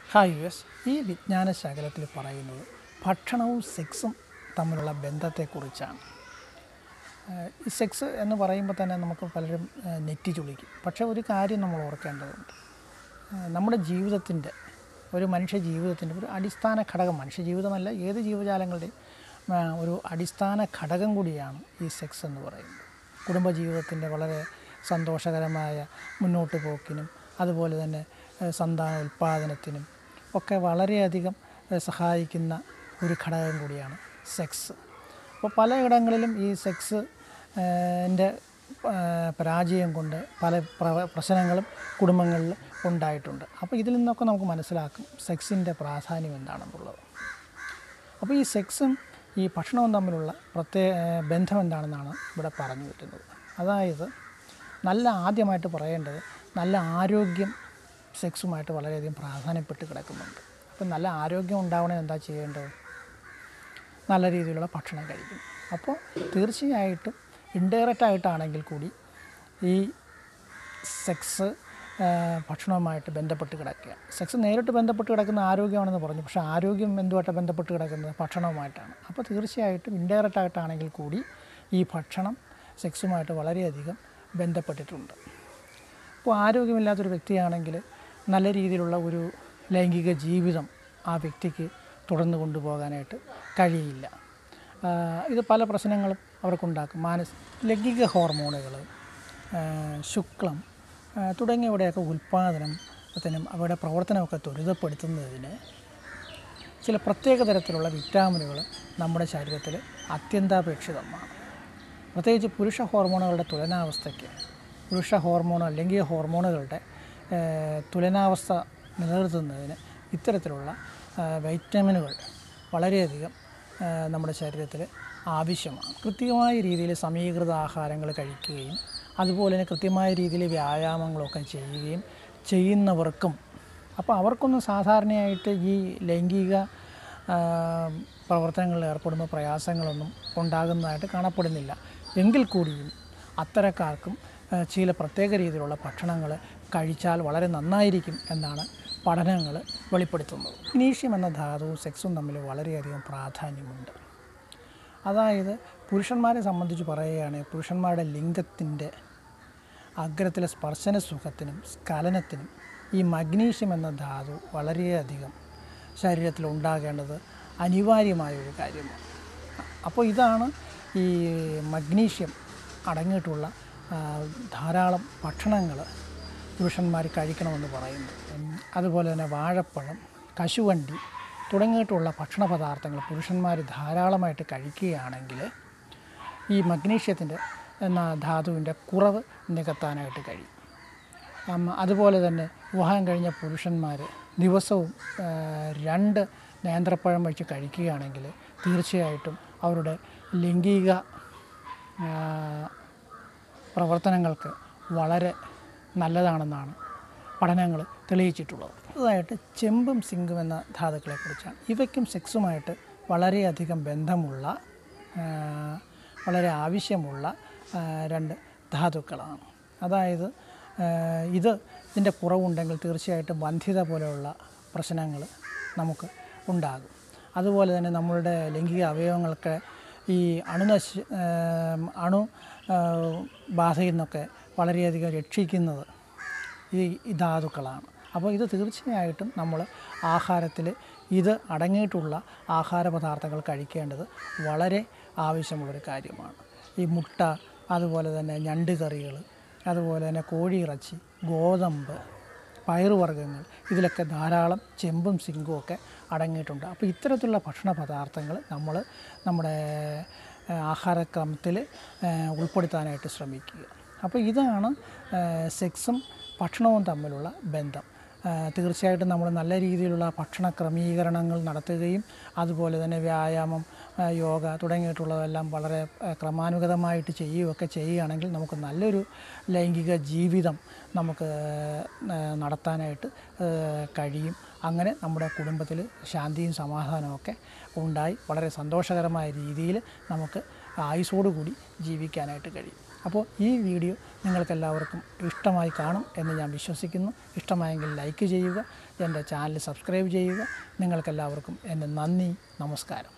hi U S ഈ വിജ്ഞാന ശകലത്തിൽ പറയുന്നത് ഭക്ഷണവും സെക്സും തമ്മിലുള്ള ബന്ധത്തെക്കുറിച്ചാണ് ഏഹ് ഈ സെക്സ് എന്ന് പറയുമ്പോൾ തന്നെ നമുക്ക് പലരും ഏഹ് നെറ്റി ചുളിക്കും പക്ഷേ ഒരു കാര്യം നമ്മൾ ഓർക്കേണ്ടതുണ്ട് ഏഹ് നമ്മുടെ ജീവിതത്തിൻ്റെ ഒരു മനുഷ്യ ജീവിതത്തിൻ്റെ ഒരു അടിസ്ഥാന ഘടകം മനുഷ്യ ജീവിതമല്ല ഏത് ജീവജാലങ്ങളുടെയും ഏഹ് ഒരു അടിസ്ഥാന ഘടകം കൂടിയാണ് ഈ സെക്സ് എന്ന് പറയുന്നത് കുടുംബജീവിതത്തിൻ്റെ വളരെ സന്തോഷകരമായ മുന്നോട്ട് പോക്കിനും അതുപോലെ തന്നെ ഏഹ് സന്താന ഉൽപ്പാദനത്തിനും ഒക്കെ വളരെയധികം ഏഹ് സഹായിക്കുന്ന ഒരു ഘടകം കൂടിയാണ് സെക്സ് അപ്പോൾ പലയിടങ്ങളിലും ഈ സെക്സ് ൻ്റെ പരാജയം കൊണ്ട് പല പ്ര- പ്രശ്നങ്ങളും കുടുംബങ്ങളിൽ ഉണ്ടായിട്ടുണ്ട് അപ്പോൾ ഇതിൽ നിന്നൊക്കെ നമുക്ക് മനസ്സിലാക്കും സെക്സിൻ്റെ പ്രാധാന്യം എന്താണെന്നുള്ളത് അപ്പോൾ ഈ സെക്സും ഈ ഭക്ഷണവും തമ്മിലുള്ള പ്രത്യേക ബന്ധം എന്താണെന്നാണ് ഇവിടെ പറഞ്ഞു വരുന്നത് അതായത് നല്ല ആദ്യമായിട്ട് പറയേണ്ടത് നല്ല ആരോഗ്യം സെക്സുമായിട്ട് വളരെയധികം പ്രാധാന്യപ്പെട്ട് കിടക്കുന്നുണ്ട് അപ്പം നല്ല ആരോഗ്യം ഉണ്ടാവണമെങ്കിൽ എന്താ ചെയ്യേണ്ടത് നല്ല രീതിയിലുള്ള ഭക്ഷണം കഴിക്കും അപ്പോൾ തീർച്ചയായിട്ടും ഇൻഡയറക്റ്റ് ആയിട്ടാണെങ്കിൽ കൂടി ഈ സെക്സ് ഭക്ഷണവുമായിട്ട് ബന്ധപ്പെട്ട് കിടക്കുക സെക്സ് നേരിട്ട് ബന്ധപ്പെട്ട് കിടക്കുന്ന ആരോഗ്യമാണെന്ന് പറഞ്ഞു പക്ഷേ ആരോഗ്യം എന്തുമായിട്ട് ബന്ധപ്പെട്ട് കിടക്കുന്നത് ഭക്ഷണവുമായിട്ടാണ് അപ്പോൾ തീർച്ചയായിട്ടും ഇൻഡയറക്റ്റ് ആയിട്ടാണെങ്കിൽ കൂടി ഈ ഭക്ഷണം സെക്സുമായിട്ട് വളരെയധികം ബന്ധപ്പെട്ടിട്ടുണ്ട് ഇപ്പോൾ ആരോഗ്യമില്ലാത്തൊരു വ്യക്തിയാണെങ്കിൽ നല്ല രീതിയിലുള്ള ഒരു ലൈംഗിക ജീവിതം ആ വ്യക്തിക്ക് തുടർന്ന് കൊണ്ടുപോകാനായിട്ട് കഴിയില്ല ആ, ഇത് പല പ്രശ്നങ്ങളും അവർക്കുണ്ടാക്കും മാനസ് ലൈംഗിക ഹോർമോണുകൾ ശുക്ലം ആ, തുടങ്ങിയവയുടെയൊക്കെ ഉൽപ്പാദനത്തിനും അവയുടെ പ്രവർത്തനമൊക്കെ ത്വരിതപ്പെടുത്തുന്നതിന് ചില പ്രത്യേക തരത്തിലുള്ള വിറ്റാമിനുകൾ നമ്മുടെ ശരീരത്തിൽ അത്യന്താപേക്ഷിതമാണ് പ്രത്യേകിച്ച് പുരുഷ ഹോർമോണുകളുടെ തുലനാവസ്ഥയ്ക്ക് പുരുഷ ഹോർമോൺ അല്ലെങ്കിൽ ഹോർമോണുകളുടെ ഏഹ്, തുലനാവസ്ഥ നിലനിർത്തുന്നതിന് ഇത്തരത്തിലുള്ള ഏഹ്, വൈറ്റമിനുകൾ വളരെയധികം ഏഹ്, നമ്മുടെ ശരീരത്തിൽ ആവശ്യമാണ് കൃത്യമായ രീതിയിൽ സമീകൃത ആഹാരങ്ങൾ കഴിക്കുകയും അതുപോലെ തന്നെ കൃത്യമായ രീതിയിൽ വ്യായാമങ്ങളൊക്കെ ചെയ്യുകയും ചെയ്യുന്നവർക്കും അപ്പോൾ അവർക്കൊന്നും സാധാരണയായിട്ട് ഈ ലൈംഗിക ആ, പ്രവർത്തനങ്ങളിൽ ഏർപ്പെടുമ്പോൾ പ്രയാസങ്ങളൊന്നും ഉണ്ടാകുന്നതായിട്ട് കാണപ്പെടുന്നില്ല എങ്കിൽ കൂടിയും അത്തരക്കാർക്കും ആ, ചില പ്രത്യേക രീതിയിലുള്ള ഭക്ഷണങ്ങൾ കഴിച്ചാൽ വളരെ നന്നായിരിക്കും എന്നാണ് പഠനങ്ങൾ വെളിപ്പെടുത്തുന്നത് ഇനീഷ്യം എന്ന ധാതുവും സെക്സും തമ്മിൽ വളരെയധികം പ്രാധാന്യമുണ്ട് അതായത് പുരുഷന്മാരെ സംബന്ധിച്ച് പറയുകയാണെങ്കിൽ പുരുഷന്മാരുടെ ലിംഗത്തിൻ്റെ അഗ്രത്തിലെ സ്പർശന സുഖത്തിനും സ്ഖലനത്തിനും ഈ മഗ്നീഷ്യം എന്ന ധാതു വളരെയധികം ശരീരത്തിൽ ഉണ്ടാകേണ്ടത് അനിവാര്യമായ ഒരു കാര്യമാണ് അപ്പോൾ ഇതാണ് ഈ മഗ്നീഷ്യം അടങ്ങിയിട്ടുള്ള ആ, ധാരാളം ഭക്ഷണങ്ങൾ പുരുഷന്മാർ കഴിക്കണമെന്ന് പറയുന്നു ഉം, അതുപോലെ തന്നെ വാഴപ്പഴം കശുവണ്ടി തുടങ്ങിയിട്ടുള്ള ഭക്ഷണ പദാർത്ഥങ്ങൾ പുരുഷന്മാർ ധാരാളമായിട്ട് കഴിക്കുകയാണെങ്കിൽ ഈ മഗ്നീഷ്യത്തിൻ്റെ എന്ന ധാതുവിൻ്റെ കുറവ് നികത്താനായിട്ട് കഴിയും ഉം, അതുപോലെ തന്നെ വിവാഹം കഴിഞ്ഞ പുരുഷന്മാർ ദിവസവും ആ, രണ്ട് നേന്ത്രപ്പഴം വെച്ച് കഴിക്കുകയാണെങ്കിൽ തീർച്ചയായിട്ടും അവരുടെ ലൈംഗിക ആ, പ്രവർത്തനങ്ങൾക്ക് വളരെ നല്ലതാണെന്നാണ് പഠനങ്ങൾ തെളിയിച്ചിട്ടുള്ളത് അതായിട്ട് ചെമ്പും സിങ്കും എന്ന ധാതുക്കളെക്കുറിച്ചാണ് ഇവയ്ക്കും സെക്സുമായിട്ട് വളരെയധികം ബന്ധമുള്ള ആ, വളരെ ആവശ്യമുള്ള ആ, രണ്ട് ധാതുക്കളാണ് അതായത് ആ, ഇത് ഇതിൻ്റെ കുറവുണ്ടെങ്കിൽ തീർച്ചയായിട്ടും വന്ധ്യത പോലെയുള്ള പ്രശ്നങ്ങൾ നമുക്ക് ഉണ്ടാകും അതുപോലെ തന്നെ നമ്മളുടെ ലൈംഗിക അവയവങ്ങൾക്ക് ഈ അണുനശി ആം, അണു ആ, ബാധയിൽ നിന്നൊക്കെ വളരെയധികം രക്ഷിക്കുന്നത് ഈ ഈ ധാതുക്കളാണ് അപ്പോൾ ഇത് തീർച്ചയായിട്ടും നമ്മൾ ആഹാരത്തിൽ ഇത് അടങ്ങിയിട്ടുള്ള ആഹാര പദാർത്ഥങ്ങൾ കഴിക്കേണ്ടത് വളരെ ആവശ്യമുള്ളൊരു കാര്യമാണ് ഈ മുട്ട അതുപോലെ തന്നെ ഞണ്ട് കറികൾ അതുപോലെ തന്നെ കോഴിയിറച്ചി ഗോതമ്പ് പയറുവർഗ്ഗങ്ങൾ ഇതിലൊക്കെ ധാരാളം ചെമ്പും സിങ്കും ഒക്കെ അടങ്ങിയിട്ടുണ്ട് അപ്പോൾ ഇത്തരത്തിലുള്ള ഭക്ഷണ പദാർത്ഥങ്ങൾ നമ്മൾ നമ്മുടെ ഏഹ്, ആഹാരക്രമത്തിൽ ഏഹ്, ഉൾപ്പെടുത്താനായിട്ട് ശ്രമിക്കുക അപ്പോൾ ഇതാണ് ഏഹ്, സെക്സും ഭക്ഷണവും തമ്മിലുള്ള ബന്ധം ഏഹ്, തീർച്ചയായിട്ടും നമ്മൾ നല്ല രീതിയിലുള്ള ഭക്ഷണ ക്രമീകരണങ്ങൾ നടത്തുകയും അതുപോലെ തന്നെ വ്യായാമം ഏഹ്, യോഗ തുടങ്ങിയിട്ടുള്ളതെല്ലാം വളരെ ഏഹ്, ക്രമാനുഗതമായിട്ട് ചെയ്യുകയൊക്കെ ചെയ്യുകയാണെങ്കിൽ നമുക്ക് നല്ലൊരു ലൈംഗിക ജീവിതം നമുക്ക് ഏഹ്, നടത്താനായിട്ട് ഏഹ്, കഴിയും അങ്ങനെ നമ്മുടെ കുടുംബത്തിൽ ശാന്തിയും സമാധാനവും ഒക്കെ ഉണ്ടായി വളരെ സന്തോഷകരമായ രീതിയിൽ നമുക്ക് ആയുസോടുകൂടി ജീവിക്കാനായിട്ട് കഴിയും അപ്പോൾ ഈ വീഡിയോ നിങ്ങൾക്കെല്ലാവർക്കും ഇഷ്ടമായി കാണും എന്ന് ഞാൻ വിശ്വസിക്കുന്നു ഇഷ്ടമായെങ്കിൽ ലൈക്ക് ചെയ്യുക എൻ്റെ ചാനൽ സബ്സ്ക്രൈബ് ചെയ്യുക നിങ്ങൾക്കെല്ലാവർക്കും എൻ്റെ നന്ദി നമസ്കാരം